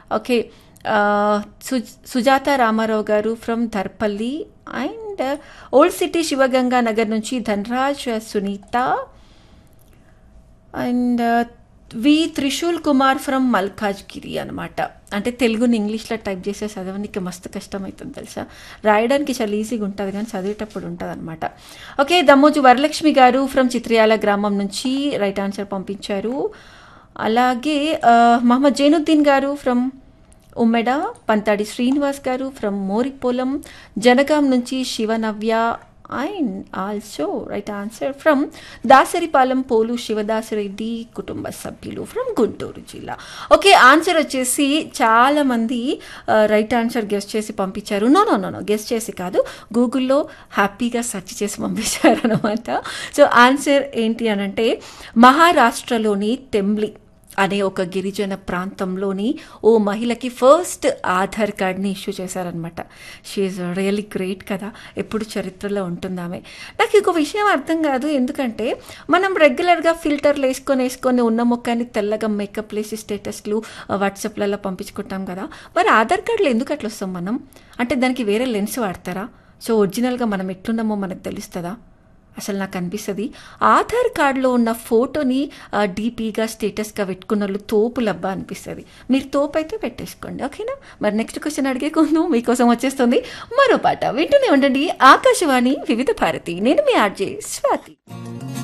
okay ఆ, సు- సుజాత రామారావు గారు from Dharpalli and old city Sivaganga Nagar నుంచి Dhanraj Sunitha and V Trishul Kumar from Malkajgiri అనమాట అంటే తెలుగుని ఇంగ్లీష్లో టైప్ చేసే చదవడానికి మస్తు కష్టం అవుతుంది తెలుసా రాయడానికి చాలా ఈజీగా ఉంటుంది కానీ చదివేటప్పుడు ఉంటుంది అనమాట ఓకే దమ్మోజు వరలక్ష్మి గారు ఫ్రమ్ చిత్రియాల గ్రామం నుంచి రైట్ ఆన్సర్ పంపించారు అలాగే ఆ, మహమ్మద్ జైనుద్దీన్ గారు ఫ్రమ్ ఉమ్మెడ పంతాడి శ్రీనివాస్ గారు ఫ్రమ్ మోరిపోలం జనగాం నుంచి Sivanavya and also right answer from Dasaripalem Polu Sivadasareddy కుటుంబ సభ్యులు ఫ్రమ్ గుంటూరు జిల్లా ఓకే ఆన్సర్ వచ్చేసి చాలా మంది రైట్ ఆన్సర్ గెస్ట్ చేసి పంపించారు no no no no guessed చేసి కాదు గూగుల్లో హ్యాపీగా సెర్చ్ చేసి పంపించారు అనమాట సో ఆన్సర్ ఏంటి అని అంటే మహారాష్ట్రలోని తెంబ్లి అనే ఒక గిరిజన ప్రాంతంలోని ఓ మహిళకి ఫస్ట్ ఆధార్ కార్డ్ని ఇష్యూ చేశారనమాట షీఈ్ రియలీ గ్రేట్ కదా ఎప్పుడు చరిత్రలో ఉంటుంది ఆమె నాకు ఇంకో విషయం అర్థం కాదు ఎందుకంటే మనం రెగ్యులర్గా ఫిల్టర్లు వేసుకొని వేసుకొని ఉన్న మొక్కని తెల్లగా మేకప్ వేసి స్టేటస్లు వాట్సాప్లలో పంపించుకుంటాం కదా మరి ఆధార్ కార్డులో ఎందుకు అట్లా వస్తాం మనం అంటే దానికి వేరే లెన్స్ వాడతారా సో ఒరిజినల్గా మనం ఎట్లున్నామో మనకు తెలుస్తుందా అసలు నాకు అనిపిస్తుంది ఆధార్ కార్డులో ఉన్న ఫోటోని ఆ, డీపీగా స్టేటస్గా పెట్టుకున్న వాళ్ళు తోపులబ్బా అనిపిస్తుంది మీరు తోపు అయితే పెట్టేసుకోండి ఓకేనా మరి నెక్స్ట్ క్వశ్చన్ అడిగే కొందు మీకోసం వచ్చేస్తుంది మరో పాట వింటూనే ఉండండి ఆకాశవాణి వివిధ భారతి నేను మీ ఆర్జే స్వాతి